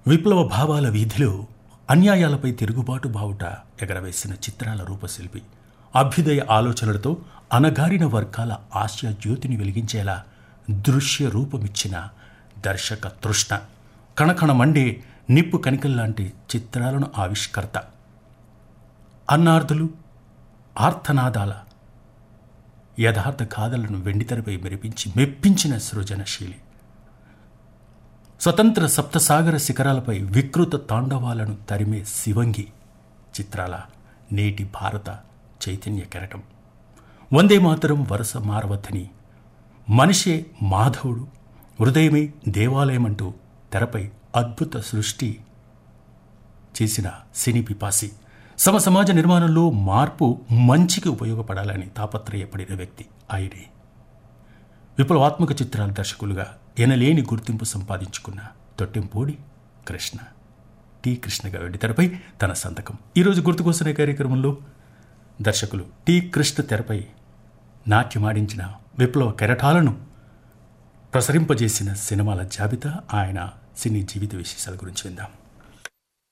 విప్లవ భావాల వీధిలో అన్యాయాలపై తిరుగుబాటు బావుట ఎగరవేసిన చిత్రాల రూపశిల్పి అభ్యుదయ ఆలోచనలతో అనగారిన వర్గాల ఆశయ జ్యోతిని వెలిగించేలా దృశ్య రూపమిచ్చిన దర్శక తృష్ణ కణకణ మండే నిప్పు కణికల్లాంటి చిత్రాలను ఆవిష్కర్త అన్నార్థులు ఆర్తనాదాల యథార్థ గాథలను వెండితెరపై మెరిపించి మెప్పించిన సృజనశీలి స్వతంత్ర సప్తసాగర శిఖరాలపై వికృత తాండవాలను తరిమే శివంగి చిత్రాల నేటి భారత చైతన్య కెరటం వందే మాతరం వరుస మారవద్దని మనిషే మాధవుడు హృదయమే దేవాలయమంటూ తెరపై అద్భుత సృష్టి చేసిన సినీ పిపాసి సమ సమాజ నిర్మాణంలో మార్పు మంచికి ఉపయోగపడాలని తాపత్రయపడిన వ్యక్తి ఆయనే విప్లవాత్మక చిత్రాల దర్శకులుగా ఎనలేని గుర్తింపు సంపాదించుకున్న తొట్టెంపూడి కృష్ణ టి కృష్ణగా వెండితెరపై తన సంతకం ఈరోజు గుర్తుకొస్తున్న కార్యక్రమంలో దర్శకులు టి కృష్ణ తెరపై నాట్యమాడించిన విప్లవ కెరటాలను ప్రసరింపజేసిన సినిమాల జాబితా ఆయన సినీ జీవిత విశేషాల గురించి విందాం